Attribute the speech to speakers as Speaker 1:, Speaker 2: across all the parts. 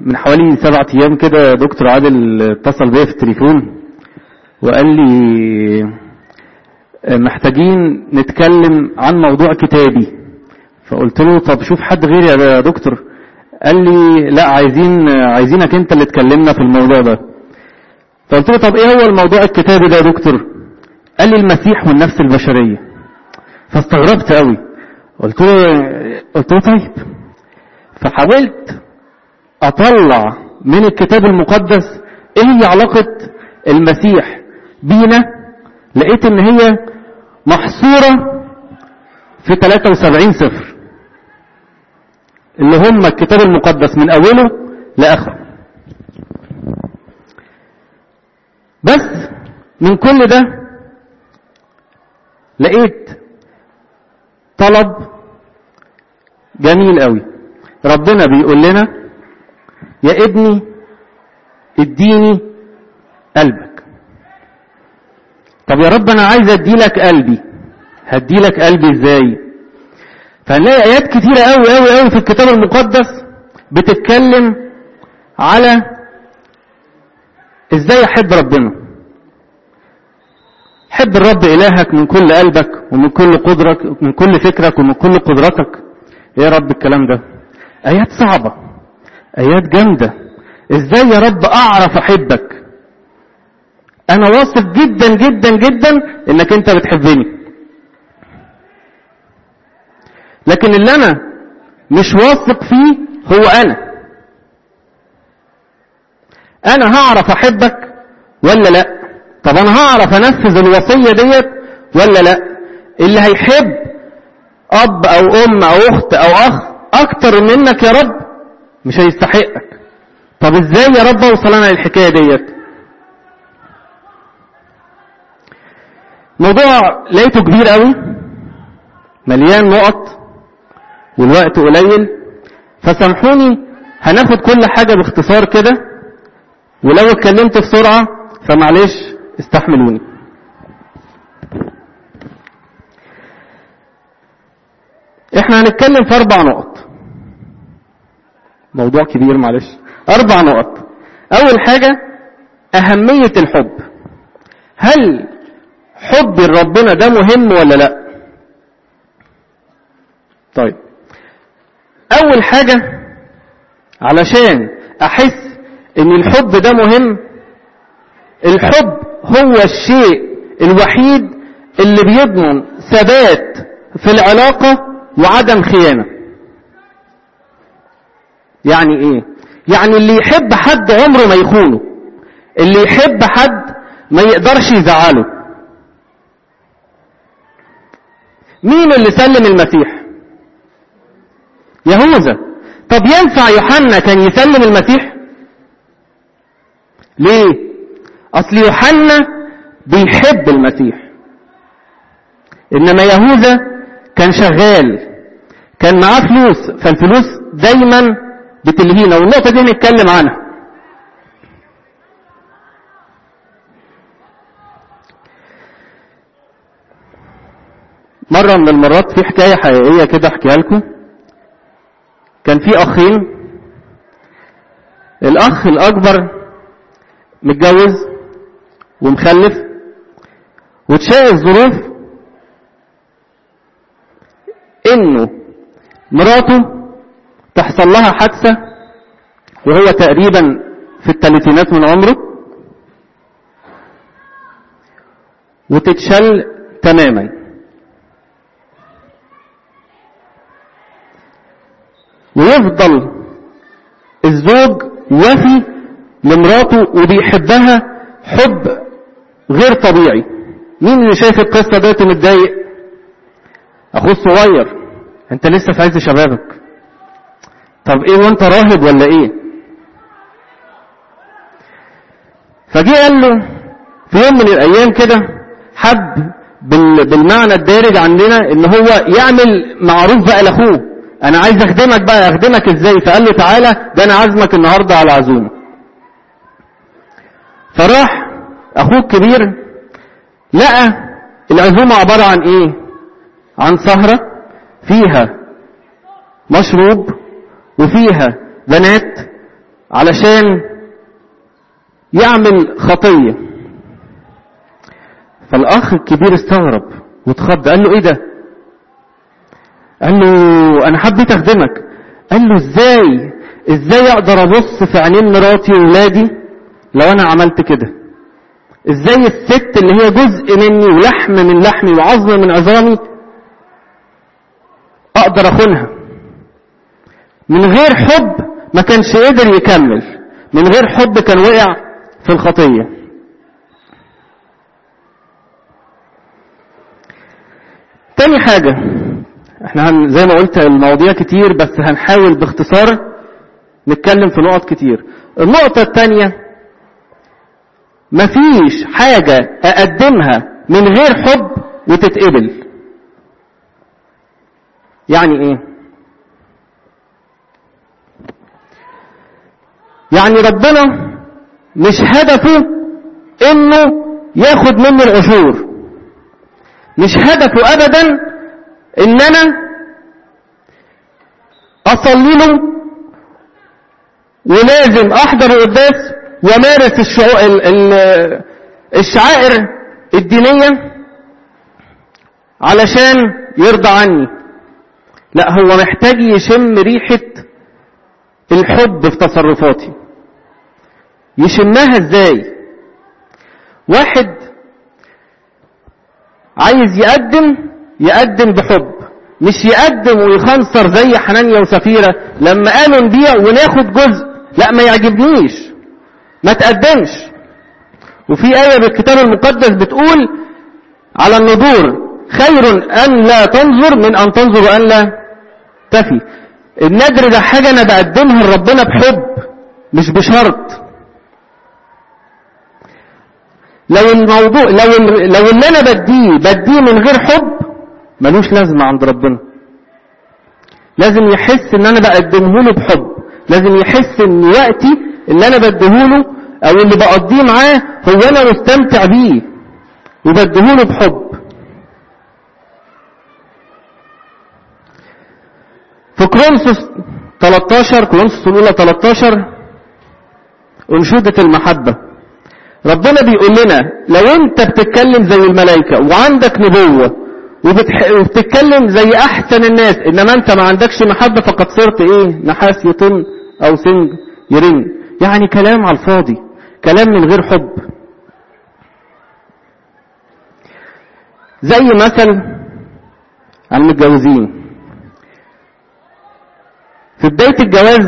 Speaker 1: من حوالي سبعة ايام كده دكتور عادل اتصل بيا في التليفون وقال لي محتاجين نتكلم عن موضوع كتابي فقلت له طب شوف حد غيري يا دكتور قال لي لا عايزين عايزينك انت اللي تكلمنا في الموضوع ده فقلت له طب ايه هو الموضوع الكتابي ده يا دكتور قال لي المسيح والنفس البشرية فاستغربت قوي قلت له قلت له طيب فحاولت اطلع من الكتاب المقدس ايه هي علاقة المسيح بينا لقيت ان هي محصورة في 73 سفر اللي هم الكتاب المقدس من اوله لاخره بس من كل ده لقيت طلب جميل قوي ربنا بيقول لنا يا ابني اديني قلبك طب يا رب انا عايز اديلك قلبي هديلك قلبي ازاي فهنلاقي ايات كتيرة قوي قوي قوي في الكتاب المقدس بتتكلم على ازاي احب ربنا حب الرب الهك من كل قلبك ومن كل قدرك ومن كل فكرك ومن كل قدرتك ايه يا رب الكلام ده ايات صعبة ايات جامدة ازاي يا رب اعرف احبك انا واثق جدا جدا جدا انك انت بتحبني لكن اللي انا مش واثق فيه هو انا انا هعرف احبك ولا لا طب انا هعرف انفذ الوصية ديت ولا لا اللي هيحب اب او ام او اخت او اخ اكتر منك يا رب مش هيستحقك طب ازاي يا رب اوصل انا للحكاية ديت موضوع لقيته كبير قوي مليان نقط والوقت قليل فسامحوني هناخد كل حاجة باختصار كده ولو اتكلمت بسرعة فمعلش استحملوني احنا هنتكلم في اربع نقط موضوع كبير معلش اربع نقط اول حاجة اهمية الحب هل حب ربنا ده مهم ولا لا طيب اول حاجة علشان احس ان الحب ده مهم الحب هو الشيء الوحيد اللي بيضمن ثبات في العلاقة وعدم خيانة يعني ايه يعني اللي يحب حد عمره ما يخونه اللي يحب حد ما يقدرش يزعله مين اللي سلم المسيح يهوذا طب ينفع يوحنا كان يسلم المسيح ليه اصل يوحنا بيحب المسيح انما يهوذا كان شغال كان معاه فلوس فالفلوس دايما بتلهينا والنقطة دي نتكلم عنها مرة من المرات في حكاية حقيقية كده احكيها لكم كان في اخين الاخ الاكبر متجوز ومخلف وتشاء الظروف انه مراته تحصل لها حادثة وهو تقريبا في الثلاثينات من عمره وتتشل تماما ويفضل الزوج وفي لمراته وبيحبها حب غير طبيعي مين اللي شايف القصة ديت ومتضايق اخوه الصغير انت لسه في عز شبابك طب ايه وانت راهب ولا ايه فجي قال له في يوم من الايام كده حب بالمعنى الدارج عندنا ان هو يعمل معروف بقى لاخوه انا عايز اخدمك بقى اخدمك ازاي فقال له تعالى ده انا عازمك النهارده على عزومه فراح اخوه الكبير لقى العزومه عباره عن ايه عن سهره فيها مشروب وفيها بنات علشان يعمل خطية فالأخ الكبير استغرب واتخض قال له ايه ده قال له انا حبيت اخدمك قال له ازاي ازاي اقدر ابص في عينين مراتي وولادي لو انا عملت كده ازاي الست اللي هي جزء مني ولحم من لحمي وعظم من عظامي اقدر اخونها من غير حب ما كانش قدر يكمل من غير حب كان وقع في الخطية تاني حاجة احنا هن زي ما قلت المواضيع كتير بس هنحاول باختصار نتكلم في نقط كتير النقطة التانية مفيش حاجة اقدمها من غير حب وتتقبل يعني ايه يعني ربنا مش هدفه انه ياخد مني العشور مش هدفه ابدا ان انا اصلي له ولازم احضر القداس وامارس الشعو... ال... ال... الشعائر الدينية علشان يرضى عني لا هو محتاج يشم ريحة الحب في تصرفاتي يشمها ازاي واحد عايز يقدم يقدم بحب مش يقدم ويخنصر زي حنانيا وسفيرة لما قالوا نبيع وناخد جزء لا ما يعجبنيش ما تقدمش وفي آية بالكتاب المقدس بتقول على النذور خير أن لا تنظر من أن تنظر وأن لا تفي النذر ده حاجة أنا بقدمها لربنا بحب مش بشرط لو الموضوع لو لو اللي انا بديه بديه من غير حب ملوش لازمه عند ربنا لازم يحس ان انا بقدمه له بحب لازم يحس ان وقتي اللي انا بديه له او اللي بقضيه معاه هو انا مستمتع بيه وبديه له بحب في كرونسوس 13 كرونسوس الاولى 13 انشوده المحبه ربنا بيقول لنا لو انت بتتكلم زي الملائكة وعندك نبوة وبتح... وبتتكلم زي احسن الناس انما انت ما عندكش محبة فقد صرت ايه نحاس يطن او سنج يرن يعني كلام على الفاضي كلام من غير حب زي مثل عن المتجوزين في بداية الجواز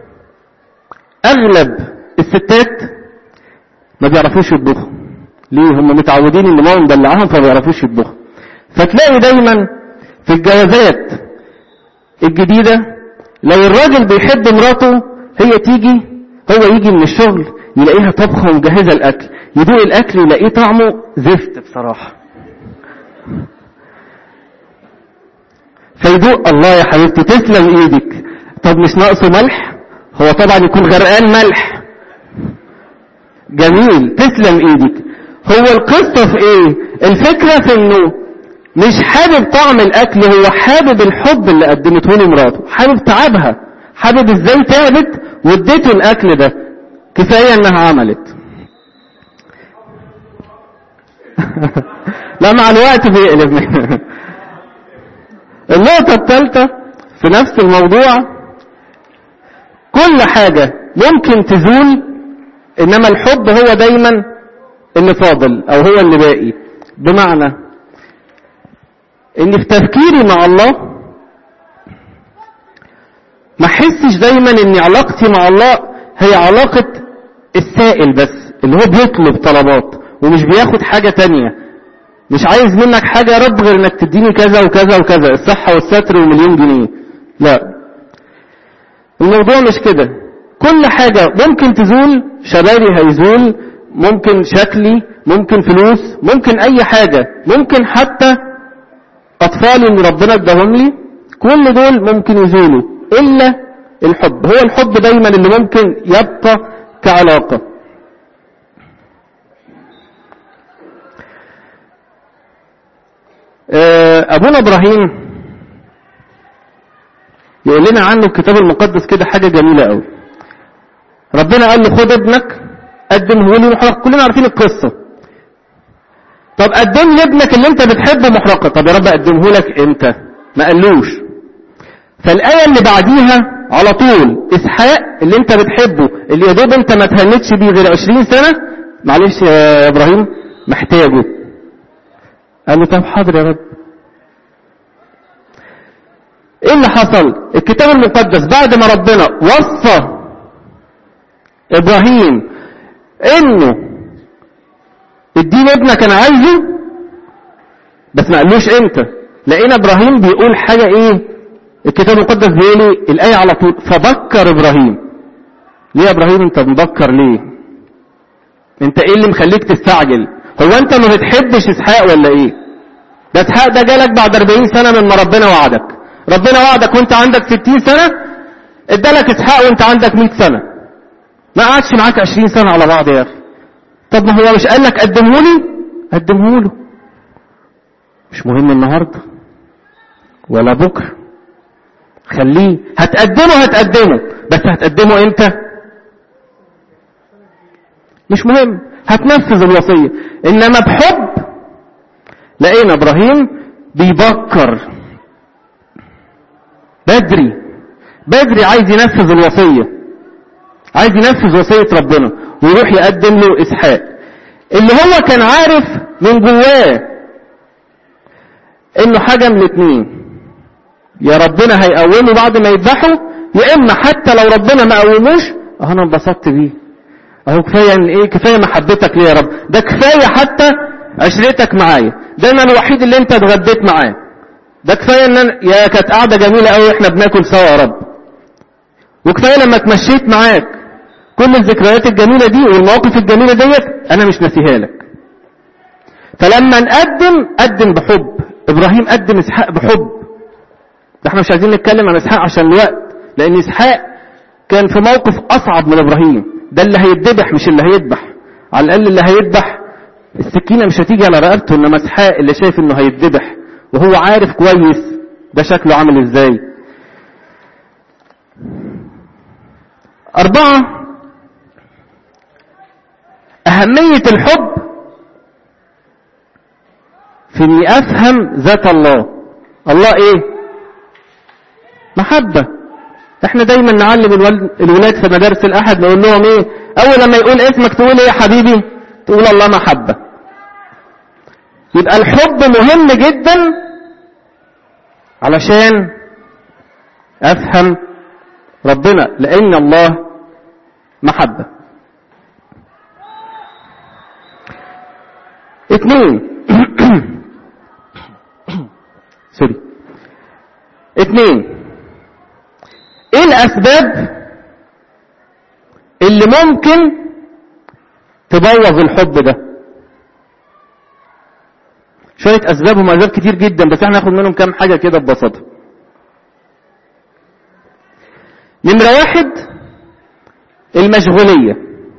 Speaker 1: اغلب الستات ما بيعرفوش يطبخوا ليه هم متعودين ان ماما مدلعاهم فما بيعرفوش يطبخوا فتلاقي دايما في الجوازات الجديدة لو الراجل بيحب مراته هي تيجي هو يجي من الشغل يلاقيها طبخة ومجهزة الأكل يدوق الأكل يلاقيه طعمه زفت بصراحة فيدوق الله يا حبيبتي تسلم ايدك طب مش ناقصه ملح هو طبعا يكون غرقان ملح جميل تسلم ايدك هو القصة في ايه الفكرة في انه مش حابب طعم الاكل هو حابب الحب اللي قدمته له مراته حابب تعبها حابب ازاي تعبت واديته الاكل ده كفاية انها عملت لا مع الوقت بيقلب النقطة الثالثة في نفس الموضوع كل حاجة ممكن تزول انما الحب هو دايما اللي فاضل او هو اللي باقي بمعنى ان في تفكيري مع الله ما احسش دايما ان علاقتي مع الله هي علاقة السائل بس اللي هو بيطلب طلبات ومش بياخد حاجة تانية مش عايز منك حاجة يا رب غير انك تديني كذا وكذا وكذا الصحة والستر ومليون جنيه لا الموضوع مش كده كل حاجة ممكن تزول شبابي هيزول ممكن شكلي ممكن فلوس ممكن اي حاجة ممكن حتى اطفالي اللي ربنا اداهم لي كل دول ممكن يزولوا الا الحب هو الحب دايما اللي ممكن يبقى كعلاقة ابونا ابراهيم يقول لنا عنه الكتاب المقدس كده حاجة جميلة قوي ربنا قال له خد ابنك قدمه لي محرق كلنا عارفين القصة طب قدم لي ابنك اللي انت بتحبه محرقة طب يا رب قدمه لك امتى ما قالوش فالآية اللي بعديها على طول إسحاق اللي انت بتحبه اللي يا دوب انت ما تهنتش بيه غير 20 سنة معلش يا إبراهيم محتاجه قال له طب حاضر يا رب ايه اللي حصل الكتاب المقدس بعد ما ربنا وصى ابراهيم انه اديني ابنك انا عايزه بس ما قالوش امتى لقينا ابراهيم بيقول حاجة ايه الكتاب المقدس بيقول ايه الاية على طول فبكر ابراهيم ليه يا ابراهيم انت مبكر ليه انت ايه اللي مخليك تستعجل هو انت ما بتحبش اسحاق ولا ايه ده اسحاق ده جالك بعد 40 سنة من ما ربنا وعدك ربنا وعدك وانت عندك 60 سنة ادالك اسحاق وانت عندك 100 سنة ما قعدش معاك 20 سنة على بعض يا اخي طب ما هو مش قال لك قدمه لي قدمه له مش مهم النهارده ولا بكره خليه هتقدمه هتقدمه بس هتقدمه امتى مش مهم هتنفذ الوصية انما بحب لقينا ابراهيم بيبكر بدري بدري عايز ينفذ الوصية عايز ينفذ وصية ربنا ويروح يقدم له اسحاق اللي هو كان عارف من جواه انه حاجة من الاتنين يا ربنا هيقومه بعد ما يذبحه يا اما حتى لو ربنا ما قوموش اهو انا انبسطت بيه اهو كفايه ان ايه كفايه محبتك ليه يا رب ده كفايه حتى عشرتك معايا ده انا الوحيد اللي انت اتغديت معاه ده كفايه ان أنا يا كانت قعده جميله قوي احنا بناكل سوا يا رب وكفايه لما اتمشيت معاك كل الذكريات الجميله دي والمواقف الجميله ديت انا مش ناسيها لك فلما نقدم قدم بحب ابراهيم قدم اسحاق بحب ده احنا مش عايزين نتكلم عن اسحاق عشان الوقت لان اسحاق كان في موقف اصعب من ابراهيم ده اللي هيتذبح مش اللي هيذبح على الاقل اللي هيذبح السكينه مش هتيجي على رقبته انما اسحاق اللي شايف انه هيتذبح وهو عارف كويس ده شكله عامل ازاي أربعة أهمية الحب في إني أفهم ذات الله الله إيه؟ محبة احنا دايما نعلم الولاد في مدارس الأحد نقول لهم إيه؟ أول لما يقول اسمك تقول إيه يا حبيبي؟ تقول الله محبة يبقى الحب مهم جدا علشان أفهم ربنا لأن الله محبة اثنين سوري اثنين ايه الاسباب اللي ممكن تبوظ الحب ده شوية اسباب ومأسباب كتير جدا بس احنا ناخد منهم كام حاجة كده ببساطة نمرة واحد المشغولية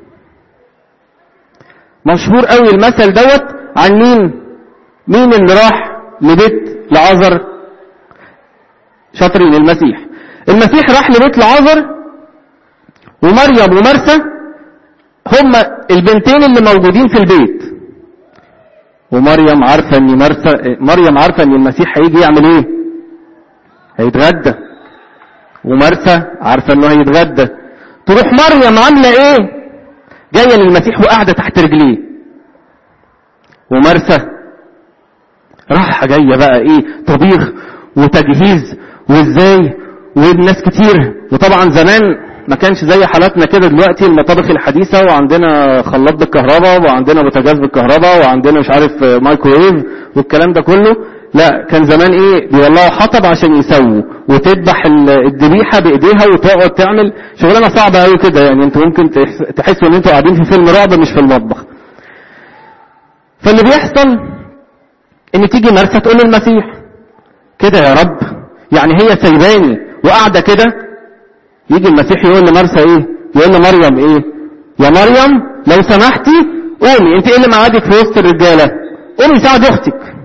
Speaker 1: مشهور قوي المثل دوت عن مين مين اللي راح لبيت لعذر شاطرين المسيح المسيح راح لبيت لعذر ومريم ومرسى هما البنتين اللي موجودين في البيت ومريم عارفة ان مرسى مريم عارفة ان المسيح هيجي يعمل ايه هيتغدى ومرسى عارفة انه هيتغدى تروح مريم عاملة ايه جاية للمسيح وقاعدة تحت رجليه ومرسى راحة جاية بقى ايه طبيخ وتجهيز وازاي والناس كتير وطبعا زمان ما كانش زي حالاتنا كده دلوقتي المطابخ الحديثة وعندنا خلاط بالكهرباء وعندنا بوتاجاز بالكهرباء وعندنا مش عارف مايكرويف والكلام ده كله لا كان زمان ايه بيولعوا حطب عشان يسووا وتذبح الذبيحه بايديها وتقعد تعمل شغلانه صعبه قوي كده يعني انتوا ممكن تحسوا ان انتوا قاعدين في فيلم رعب مش في المطبخ فاللي بيحصل ان تيجي مرسى تقول للمسيح كده يا رب يعني هي سايباني وقاعده كده يجي المسيح يقول لمرسى ايه يقول لمريم ايه يا مريم لو سمحتي قومي انت ايه اللي معادك في وسط الرجاله قومي ساعدي اختك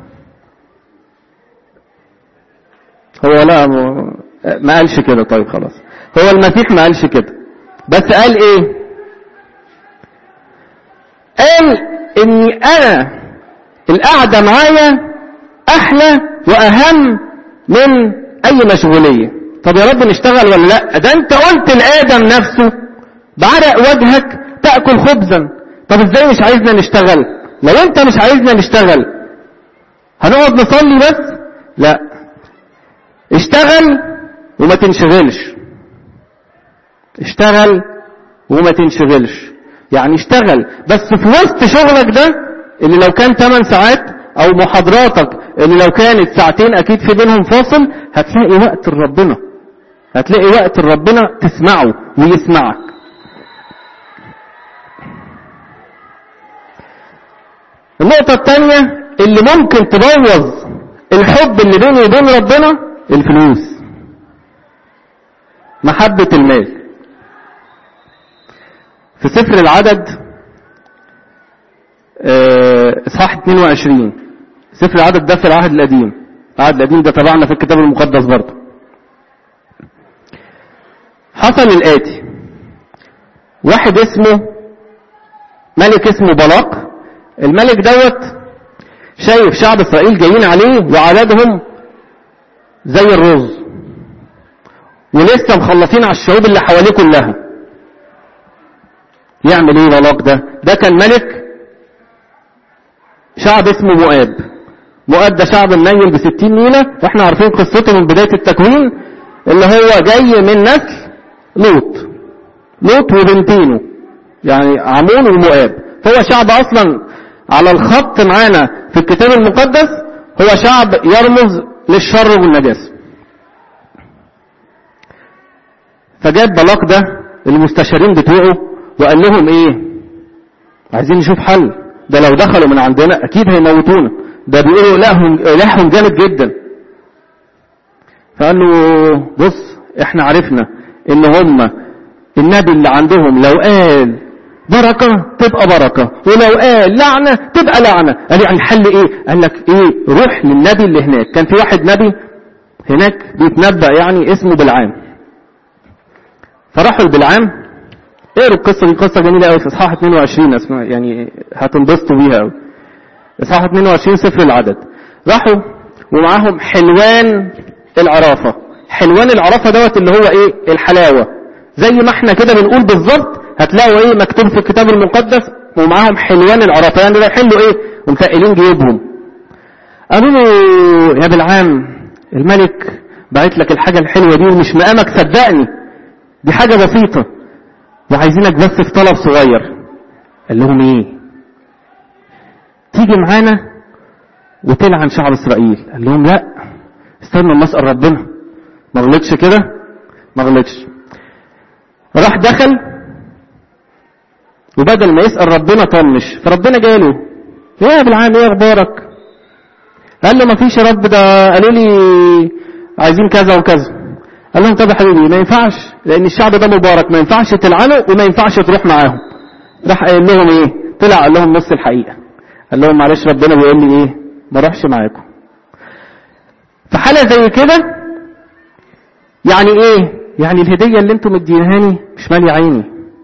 Speaker 1: هو لا ما قالش كده طيب خلاص هو المسيح ما قالش كده بس قال ايه قال اني انا القعدة معايا احلى واهم من اي مشغولية طب يا رب نشتغل ولا لا ده انت قلت لادم نفسه بعرق وجهك تأكل خبزا طب ازاي مش عايزنا نشتغل لو انت مش عايزنا نشتغل هنقعد نصلي بس لا اشتغل وما تنشغلش اشتغل وما تنشغلش يعني اشتغل بس في وسط شغلك ده اللي لو كان 8 ساعات او محاضراتك اللي لو كانت ساعتين اكيد في بينهم فاصل هتلاقي وقت لربنا هتلاقي وقت لربنا تسمعه ويسمعك النقطة الثانية اللي ممكن تبوظ الحب اللي بيني وبين ربنا الفلوس محبة المال في سفر العدد اصحاح 22 سفر العدد ده في العهد القديم العهد القديم ده تبعنا في الكتاب المقدس برضه حصل الآتي واحد اسمه ملك اسمه بلاق الملك دوت شايف شعب اسرائيل جايين عليه وعددهم زي الرز ولسه مخلصين على الشعوب اللي حواليه كلها يعمل ايه بلاق ده ده كان ملك شعب اسمه مؤاب مؤاب ده شعب منيل بستين نيلة واحنا عارفين قصته من بداية التكوين اللي هو جاي من نسل لوط لوط وبنتينه يعني عمون ومؤاب هو شعب اصلا على الخط معانا في الكتاب المقدس هو شعب يرمز للشر والنجاسة فجاب بلاق ده المستشارين بتوعه وقال لهم ايه عايزين نشوف حل ده لو دخلوا من عندنا اكيد هيموتونا ده بيقولوا الههم الههم جامد جدا فقال له بص احنا عرفنا ان هم النبي اللي عندهم لو قال بركة تبقى بركة ولو قال لعنة تبقى لعنة قال يعني الحل ايه قال لك ايه روح للنبي اللي هناك كان في واحد نبي هناك بيتنبأ يعني اسمه بالعام فراحوا لبلعام اقروا القصة دي قصة جميلة قوي في اصحاح 22 اسمها يعني هتنبسطوا بيها قوي اصحاح 22 سفر العدد راحوا ومعاهم حلوان العرافة حلوان العرافة دوت اللي هو ايه الحلاوة زي ما احنا كده بنقول بالظبط هتلاقوا ايه مكتوب في الكتاب المقدس ومعاهم حلوان العرافة يعني رايحين له ايه ومتقلين جيوبهم قالوا له يا بالعام الملك بعت لك الحاجة الحلوة دي ومش مقامك صدقني دي حاجة بسيطة وعايزينك بس في طلب صغير قال لهم ايه تيجي معانا وتلعن شعب اسرائيل قال لهم لا استنى اما اسال ربنا ما غلطش كده ما غلطش راح دخل وبدل ما يسال ربنا طنش فربنا جاله يا بالعام ايه اخبارك قال له ما فيش يا رب ده قالوا لي عايزين كذا وكذا قال لهم طب يا حبيبي ما ينفعش لان الشعب ده مبارك ما ينفعش تلعنه وما ينفعش تروح معاهم راح قايل لهم ايه طلع قال لهم نص الحقيقه قال لهم معلش ربنا بيقول لي ايه ما اروحش معاكم في حاله زي كده يعني ايه يعني الهديه اللي انتم مدينهاني مش مالي عيني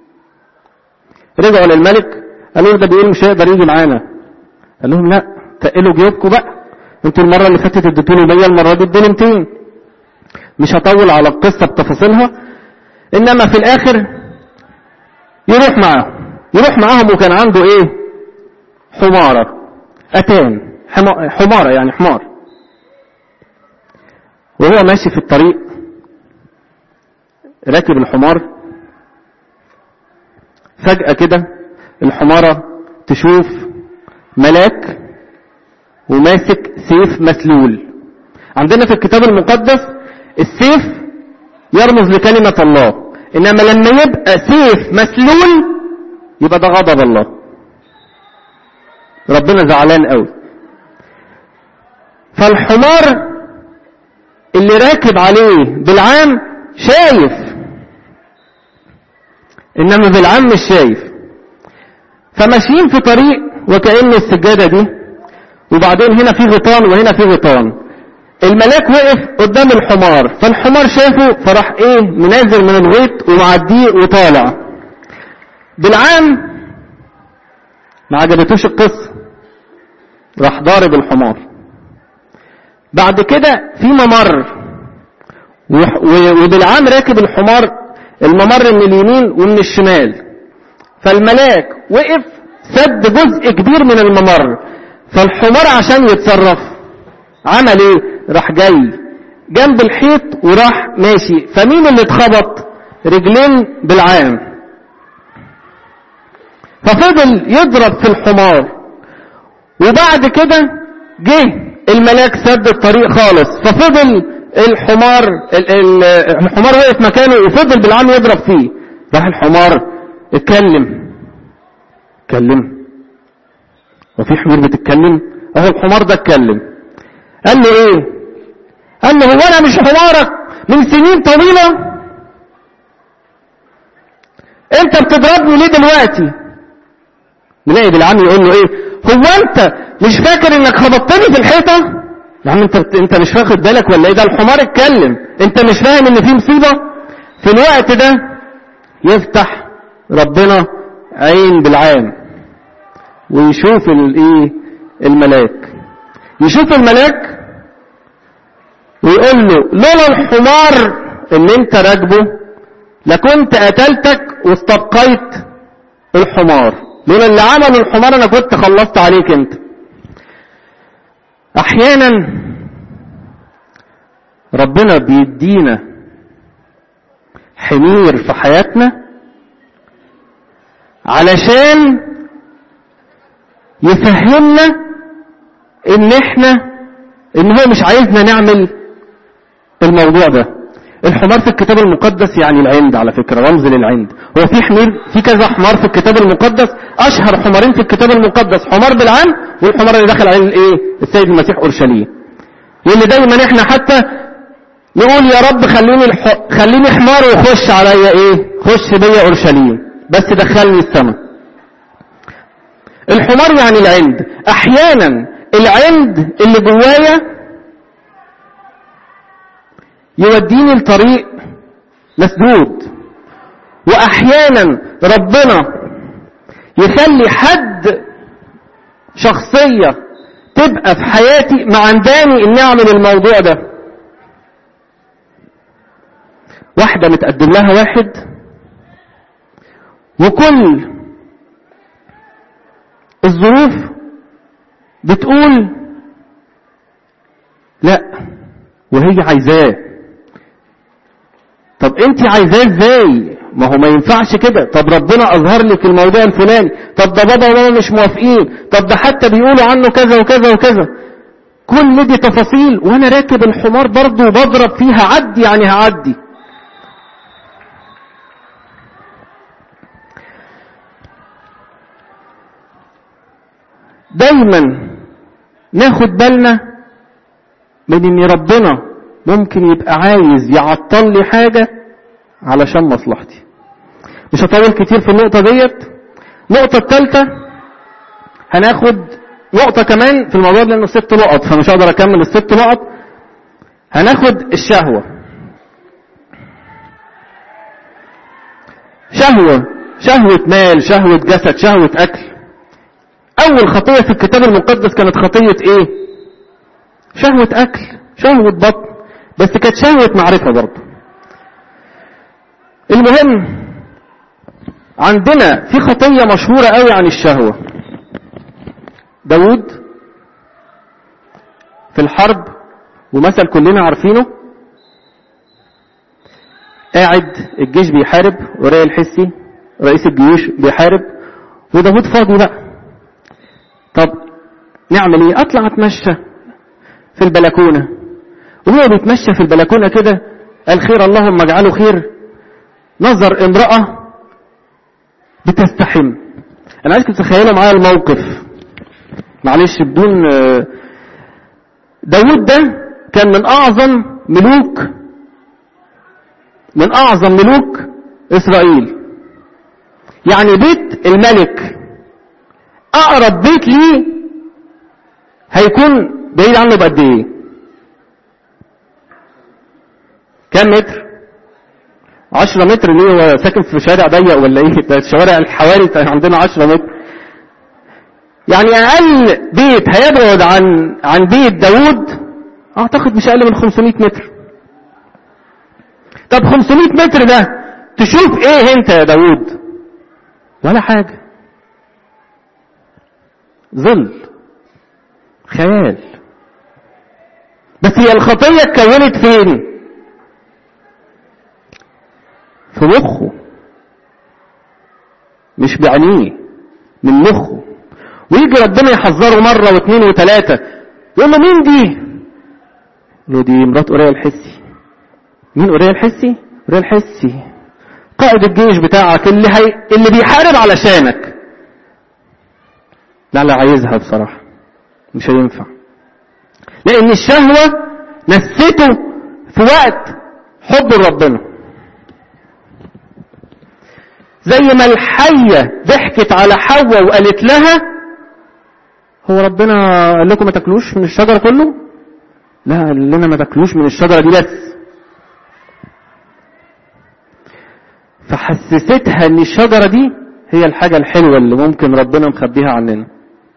Speaker 1: رجعوا للملك قالوا له ده بيقول مش هيقدر يجي معانا قال لهم لا تقلوا جيوبكم بقى انتوا المره اللي فاتت اديتوني 100 المره دي ادوني 200 مش هطول على القصة بتفاصيلها انما في الاخر يروح معاهم يروح معاهم وكان عنده ايه حمارة اتان حمارة يعني حمار وهو ماشي في الطريق راكب الحمار فجأة كده الحمارة تشوف ملاك وماسك سيف مسلول عندنا في الكتاب المقدس السيف يرمز لكلمة الله إنما لما يبقى سيف مسلول يبقى ده غضب الله ربنا زعلان قوي فالحمار اللي راكب عليه بالعام شايف إنما بالعام مش شايف فماشيين في طريق وكأن السجادة دي وبعدين هنا في غطان وهنا في غطان الملاك وقف قدام الحمار فالحمار شافه فراح ايه منازل من الغيط ومعديه وطالع بالعام ما عجبتوش القصة راح ضارب الحمار بعد كده في ممر وبالعام راكب الحمار الممر من اليمين ومن الشمال فالملاك وقف سد جزء كبير من الممر فالحمار عشان يتصرف عمل ايه راح جاي جنب الحيط وراح ماشي فمين اللي اتخبط رجلين بالعام ففضل يضرب في الحمار وبعد كده جه الملاك سد الطريق خالص ففضل الحمار الحمار وقف مكانه وفضل بالعام يضرب فيه راح الحمار اتكلم اتكلم وفي حمير بتتكلم اهو الحمار ده اتكلم قال له ايه قال له هو انا مش حمارك من سنين طويلة انت بتضربني ليه دلوقتي نلاقي بالعام يقول له ايه هو انت مش فاكر انك خبطتني في الحيطة يا عم انت انت مش واخد بالك ولا ايه ده الحمار اتكلم انت مش فاهم ان في مصيبة في الوقت ده يفتح ربنا عين بالعام ويشوف الايه الملاك يشوف الملاك ويقول له لولا الحمار اللي انت راكبه لكنت قتلتك واستبقيت الحمار لولا اللي عمله الحمار انا كنت خلصت عليك انت احيانا ربنا بيدينا حمير في حياتنا علشان يفهمنا ان احنا ان هو مش عايزنا نعمل الموضوع ده الحمار في الكتاب المقدس يعني العند على فكرة رمز للعند هو في حمير في كذا حمار في الكتاب المقدس اشهر حمارين في الكتاب المقدس حمار بالعام والحمار اللي دخل عليه الايه السيد المسيح اورشليم واللي دايما احنا حتى نقول يا رب خليني الح... خليني حمار وخش عليا ايه خش بيا اورشليم بس دخلني السماء الحمار يعني العند احيانا العند اللي جوايا يوديني لطريق مسدود واحيانا ربنا يخلي حد شخصية تبقى في حياتي معنداني اني اعمل الموضوع ده واحدة متقدم لها واحد وكل الظروف بتقول لا وهي عايزاه طب انت عايزاه ازاي ما هو ما ينفعش كده طب ربنا اظهر لك الموضوع الفلاني طب ده بابا وماما مش موافقين طب ده حتى بيقولوا عنه كذا وكذا وكذا كل دي تفاصيل وانا راكب الحمار برضه وبضرب فيها عدي يعني هعدي دايما ناخد بالنا من ان ربنا ممكن يبقى عايز يعطل لي حاجة علشان مصلحتي مش هطول كتير في النقطة ديت النقطة الثالثة هناخد نقطة كمان في الموضوع لانه ست نقط فمش هقدر اكمل الست نقط هناخد الشهوة شهوة شهوة مال شهوة جسد شهوة اكل اول خطية في الكتاب المقدس كانت خطية ايه شهوة اكل شهوة بطن بس كانت شهوة معرفة برضه المهم عندنا في خطية مشهورة قوي عن الشهوة داود في الحرب ومثل كلنا عارفينه قاعد الجيش بيحارب وراء الحسي رئيس الجيوش بيحارب وداود فاضي بقى طب نعمل ايه اطلع اتمشى في البلكونة وهو بيتمشى في البلكونة كده قال خير اللهم اجعله خير نظر امرأة بتستحم انا عايزكم تتخيلوا معايا الموقف معلش بدون داود ده كان من اعظم ملوك من اعظم ملوك اسرائيل يعني بيت الملك اقرب بيت ليه هيكون بعيد عنه بقد ايه كام متر عشرة متر ليه هو ساكن في شارع ضيق ولا ايه ده الشوارع الحواري عندنا عشرة متر يعني اقل بيت هيبعد عن عن بيت داوود اعتقد مش اقل من 500 متر طب 500 متر ده تشوف ايه انت يا داوود ولا حاجة ظل خيال بس هي الخطية اتكونت فين في مخه مش بعينيه من مخه ويجي ربنا يحذره مرة واثنين وثلاثة يقول له مين دي يقول له دي مرات أوريا الحسي مين أوريا الحسي أوريا الحسي قائد الجيش بتاعك اللي هي... اللي بيحارب علشانك لا لا عايزها بصراحة مش هينفع لأن الشهوة نسيته في وقت حب ربنا زي ما الحية ضحكت على حواء وقالت لها هو ربنا قال لكم ما تاكلوش من الشجرة كله لا قال لنا ما تاكلوش من الشجرة دي بس فحسستها ان الشجرة دي هي الحاجة الحلوة اللي ممكن ربنا مخبيها عننا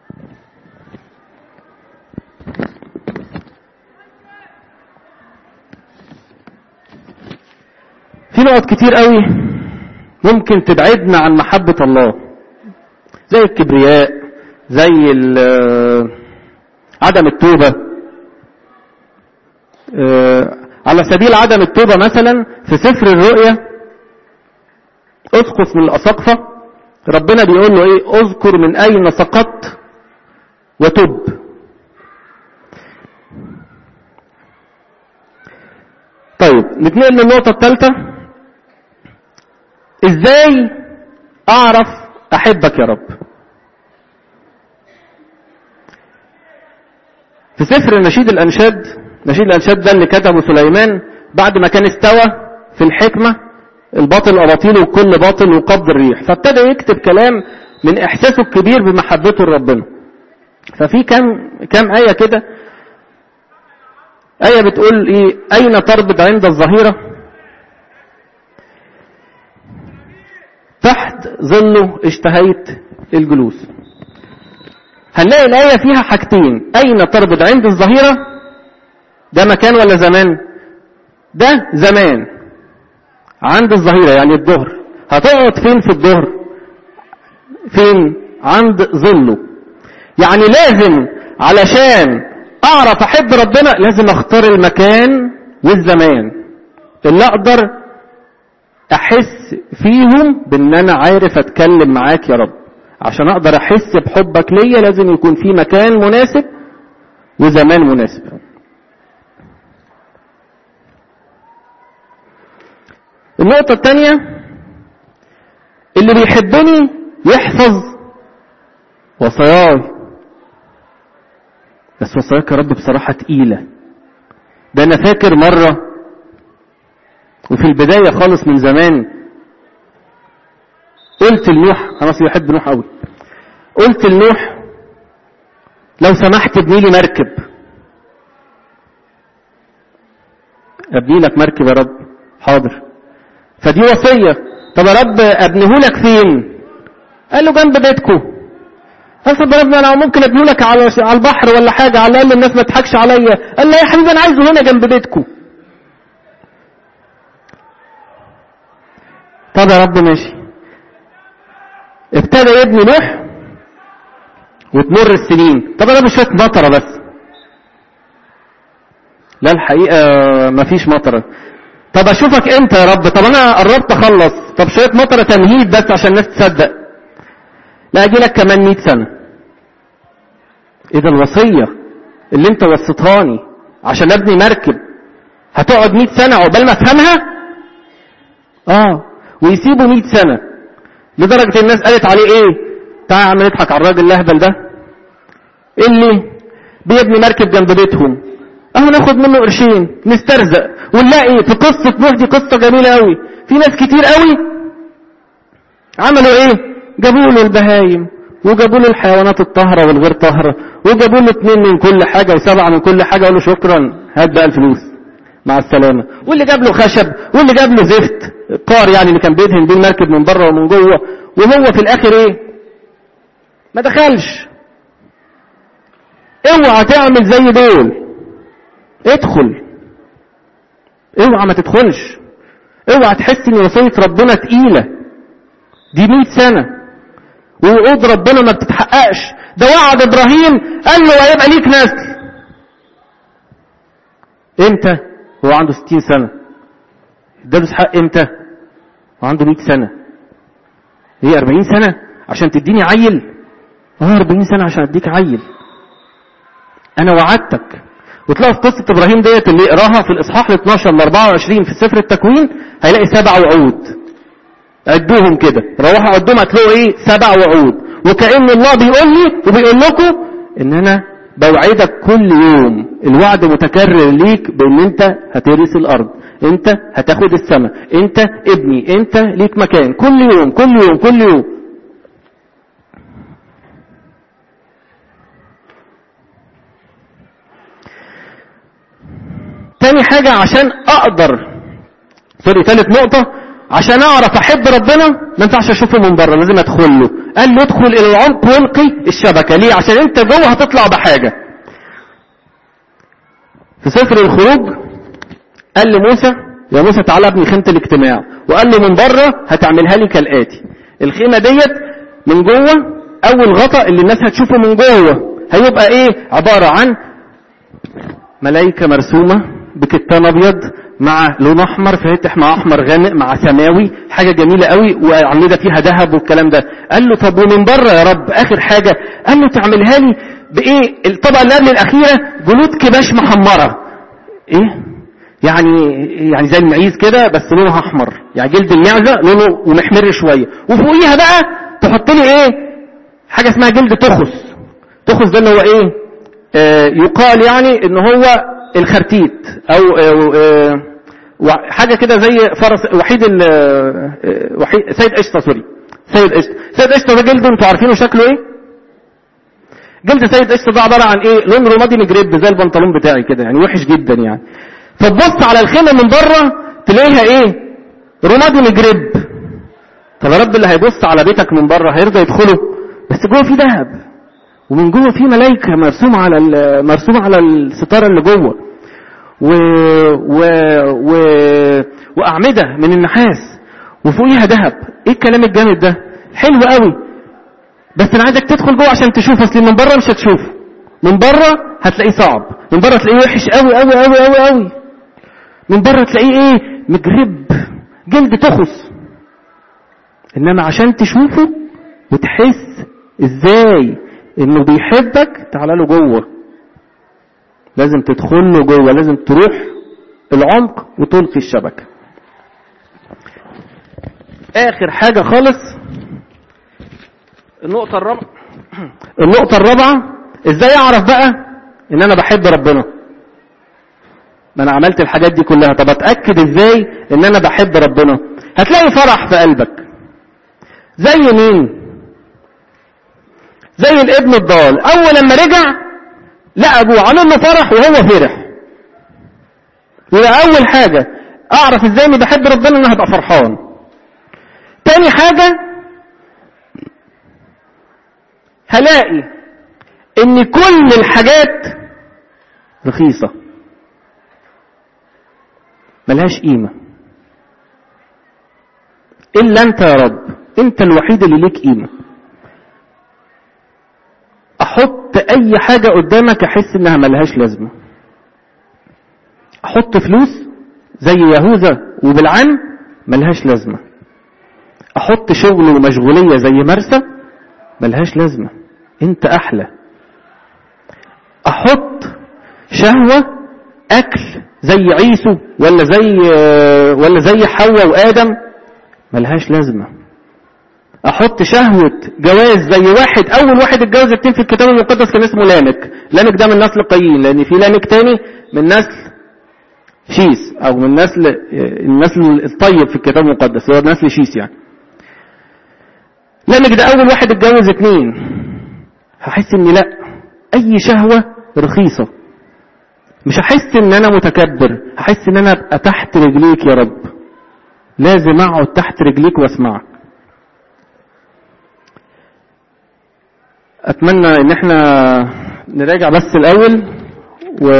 Speaker 1: في نقط كتير قوي ممكن تبعدنا عن محبة الله زي الكبرياء زي عدم التوبة على سبيل عدم التوبة مثلا في سفر الرؤيا اسقف من الأساقفة ربنا بيقول له ايه اذكر من اين سقطت وتب طيب نتنقل للنقطة الثالثة ازاي اعرف احبك يا رب في سفر النشيد الانشاد نشيد الانشاد ده اللي كتبه سليمان بعد ما كان استوى في الحكمة الباطل اباطيل وكل باطل وقبض الريح فابتدى يكتب كلام من احساسه الكبير بمحبته لربنا ففي كام كام آية كده آية بتقول ايه اين تربط عند الظهيرة تحت ظله اشتهيت الجلوس هنلاقي الآية فيها حاجتين أين تربط عند الظهيرة ده مكان ولا زمان ده زمان عند الظهيرة يعني الظهر هتقعد فين في الظهر فين عند ظله يعني لازم علشان اعرف احب ربنا لازم اختار المكان والزمان اللي اقدر احس فيهم بان انا عارف اتكلم معاك يا رب عشان اقدر احس بحبك ليا لازم يكون في مكان مناسب وزمان مناسب النقطة الثانية اللي بيحبني يحفظ وصاياي بس وصاياك يا رب بصراحة تقيلة ده انا فاكر مرة وفي البداية خالص من زمان قلت لنوح انا اصلي بحب نوح قوي قلت لنوح لو سمحت ابني لي مركب ابني لك مركب يا رب حاضر فدي وصية طب يا رب ابنيه لك فين قال له جنب بيتكم قال طب يا رب انا ممكن ابنيه لك على على البحر ولا حاجة على الاقل الناس ما تضحكش عليا قال له يا حبيبي انا عايزه هنا جنب بيتكم طب يا رب ماشي ابتدى يبني نوح وتمر السنين طب انا شويه مطره بس لا الحقيقه مفيش مطره طب اشوفك امتى يا رب طب انا قربت اخلص طب شويه مطره تمهيد بس عشان الناس تصدق لا اجي لك كمان 100 سنه ايه ده الوصيه اللي انت وصيتهاني عشان ابني مركب هتقعد 100 سنه عقبال ما افهمها اه ويسيبوا 100 سنه لدرجة الناس قالت عليه ايه تعال عم نضحك على الراجل الاهبل ده اللي بيبني مركب جنب بيتهم اهو ناخد منه قرشين نسترزق ونلاقي في قصة نوح دي قصة جميلة قوي في ناس كتير قوي عملوا ايه جابوا له البهايم وجابوا له الحيوانات الطاهرة والغير طاهرة وجابوا له اتنين من كل حاجة وسبعة من كل حاجة قالوا شكرا هات بقى الفلوس مع السلامة واللي جاب له خشب واللي جاب له زفت قار يعني اللي كان بيدهن بيه المركب من بره ومن جوه وهو في الاخر ايه ما دخلش اوعى تعمل زي دول ادخل اوعى ما تدخلش اوعى تحس ان وصية ربنا تقيلة دي 100 سنة ووعود ربنا ما بتتحققش ده وعد ابراهيم قال له هيبقى ليك نسل امتى هو عنده 60 سنة اداله اسحاق امتى هو عنده 100 سنة هي 40 سنة عشان تديني عيل اه 40 سنة عشان اديك عيل انا وعدتك وتلاقوا في قصة ابراهيم ديت اللي يقراها في الاصحاح ال 12 ل 24 في سفر التكوين هيلاقي سبع وعود عدوهم كده روحوا عدوهم هتلاقوا ايه سبع وعود وكأن الله بيقول لي وبيقول لكم ان انا بوعدك كل يوم الوعد متكرر ليك بان انت هترث الارض انت هتاخد السماء انت ابني انت ليك مكان كل يوم كل يوم كل يوم تاني حاجة عشان اقدر سوري ثالث نقطة عشان اعرف احب ربنا ما ينفعش اشوفه من بره لازم ادخل له قال له ادخل الى العمق والقي الشبكة ليه عشان انت جوه هتطلع بحاجة في سفر الخروج قال لموسى يا موسى تعالى ابني خيمة الاجتماع وقال له من بره هتعملها لي كالآتي الخيمة ديت من جوه اول غطاء اللي الناس هتشوفه من جوه هيبقى ايه عبارة عن ملايكة مرسومة بكتان ابيض مع لون احمر فاتح مع احمر غامق مع سماوي حاجة جميلة قوي وعاملة فيها ذهب والكلام ده قال له طب ومن بره يا رب اخر حاجة قال له تعملها لي بايه الطبقة اللي قبل الاخيرة جلود كباش محمرة ايه يعني يعني زي المعيز كده بس لونها احمر يعني جلد المعزة لونه ومحمر شوية وفوقيها بقى تحط لي ايه حاجة اسمها جلد تخس تخس ده اللي هو ايه آه يقال يعني ان هو الخرتيت او آه آه حاجة كده زي فرس وحيد ال وحيد سيد قشطة سوري سيد قشطة سيد قشطة ده جلده انتوا عارفينه شكله ايه جلد سيد قشطة ده عبارة عن ايه لون رمادي مجرب زي البنطلون بتاعي كده يعني وحش جدا يعني فتبص على الخيمة من بره تلاقيها ايه رمادي مجرب طب يا رب اللي هيبص على بيتك من بره هيرضى يدخله بس جوه في ذهب ومن جوه في ملايكة مرسومة على مرسومة على الستارة اللي جوه و... و... و... وأعمدة من النحاس وفوقيها ذهب ايه الكلام الجامد ده حلو قوي بس انا عايزك تدخل جوه عشان تشوف اصل من بره مش هتشوفه من بره هتلاقيه صعب من بره تلاقيه وحش قوي قوي قوي قوي قوي من بره تلاقيه ايه مجرب جلد تخص انما عشان تشوفه وتحس ازاي انه بيحبك تعال له جوه لازم تدخل له جوه لازم تروح العمق وتلقي الشبكه اخر حاجه خالص النقطه الرابعه النقطه الرابعه ازاي اعرف بقى ان انا بحب ربنا ما انا عملت الحاجات دي كلها طب اتاكد ازاي ان انا بحب ربنا هتلاقي فرح في قلبك زي مين زي الابن الضال اول لما رجع لقى ابوه عامل له فرح وهو فرح يبقى اول حاجه اعرف ازاي اني بحب ربنا ان هبقى فرحان تاني حاجه هلاقي ان كل الحاجات رخيصه ملهاش قيمه الا انت يا رب انت الوحيد اللي ليك قيمه احط اي حاجة قدامك احس انها ملهاش لازمة احط فلوس زي يهوذا وبالعن ملهاش لازمة احط شغل ومشغولية زي مرسى ملهاش لازمة انت احلى احط شهوة اكل زي عيسو ولا زي ولا زي حواء وادم ملهاش لازمه احط شهوة جواز زي واحد اول واحد اتجوز اتنين في الكتاب المقدس كان اسمه لامك لامك ده من نسل قايين لان في لامك تاني من نسل شيس او من نسل النسل الطيب في الكتاب المقدس هو نسل شيس يعني لامك ده اول واحد اتجوز اتنين هحس اني لا اي شهوة رخيصة مش هحس ان انا متكبر هحس ان انا ابقى تحت رجليك يا رب لازم اقعد تحت رجليك واسمعك اتمنى ان احنا نراجع بس الأول و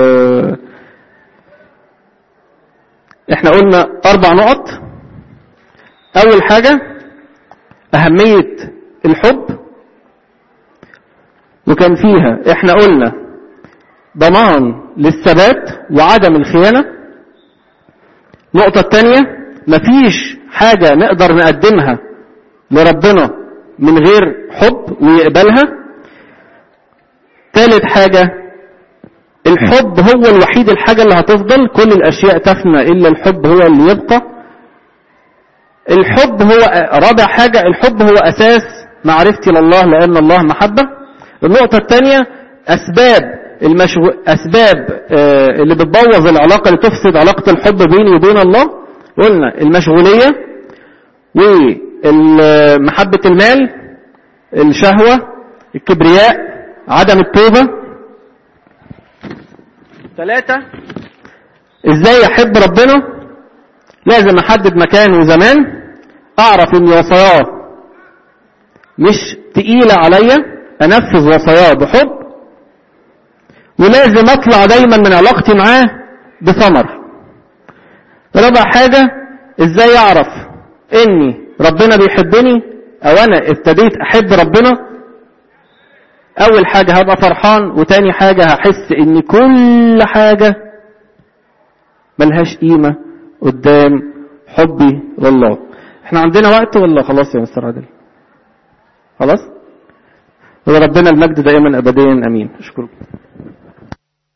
Speaker 1: احنا قلنا أربع نقط أول حاجة أهمية الحب وكان فيها احنا قلنا ضمان للثبات وعدم الخيانة النقطة الثانية مفيش حاجة نقدر نقدمها لربنا من غير حب ويقبلها ثالث حاجة الحب هو الوحيد الحاجة اللي هتفضل كل الأشياء تفنى إلا الحب هو اللي يبقى الحب هو رابع حاجة الحب هو أساس معرفتي لله لأن الله محبة النقطة الثانية أسباب المشغو... أسباب آه اللي بتبوظ العلاقة اللي تفسد علاقة الحب بيني وبين الله قلنا المشغولية ومحبة المال الشهوة الكبرياء عدم التوبة ثلاثة ازاي احب ربنا لازم احدد مكان وزمان اعرف ان وصاياه مش تقيلة عليا انفذ وصاياه بحب ولازم اطلع دايما من علاقتي معاه بثمر رابع حاجة ازاي اعرف اني ربنا بيحبني او انا ابتديت احب ربنا اول حاجة هبقى فرحان وتاني حاجة هحس ان كل حاجة ملهاش قيمة قدام حبي لله احنا عندنا وقت ولا خلاص يا مستر عادل خلاص وربنا المجد دائما ابديا امين اشكركم